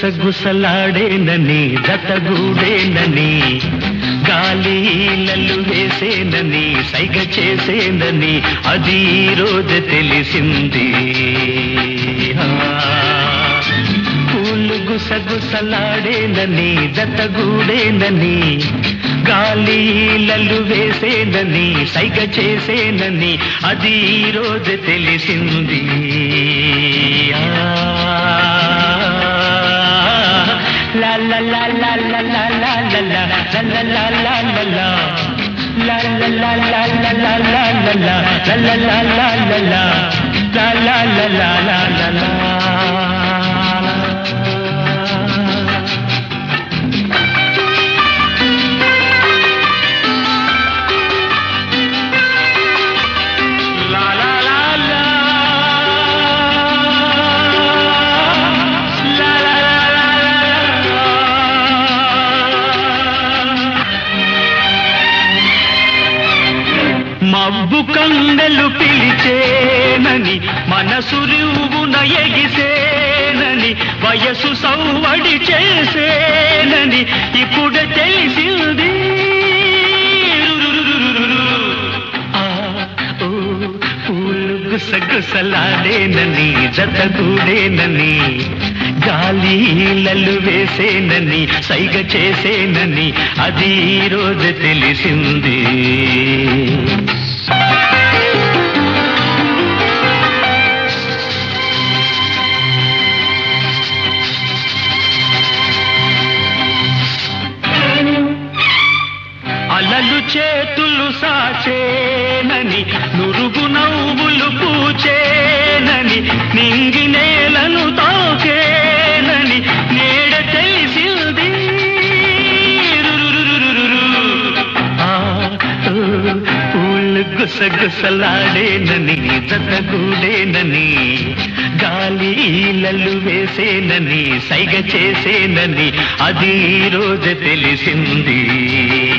గుసగుసలాడేనని జతగూడేనని గాలిలలు వేసేనని సైగ చేసేనని అది ఈ రోజు తెలిసింది ఆ, పూలు గుసగుసలాడేనని జతగూడేనని గాలిలలు వేసేనని సైగ చేసేనని అది ఈ రోజు తెలిసింది ఆ, లా లా లా లా లా లా లా లా లా లా లా లా లా లా. లా లా లా లా లా లా లా లా లా. లా లా లా లా లా లా. లా లా లా లా లా లా లా. La la la la. La la la la la. మబ్బు కండలు పిలిచేనని మనసు రివున ఎగిసేనని వయసు సౌవడి చేసేనని ఇప్పుడు తెలిసింది ఆ, ఓ, పూలు గుసగుసలాడేనని జతగూడేనని గాలిలలు వేసేనని సైగ చేసేనని అది ఈ రోజు తెలిసింది అలలు చేతులు సాచేనని నురుగు నవ్వులు పూచేనని నింగి నేలను తాకేనని నేడ తెలిసింది రురురురురురు. ఆ, ఓ, పూలు గుసగుసలాడేనని జతగూడేనని గాలిలలు వేసేనని సైగ చేసేనని అది ఈ రోజు తెలిసింది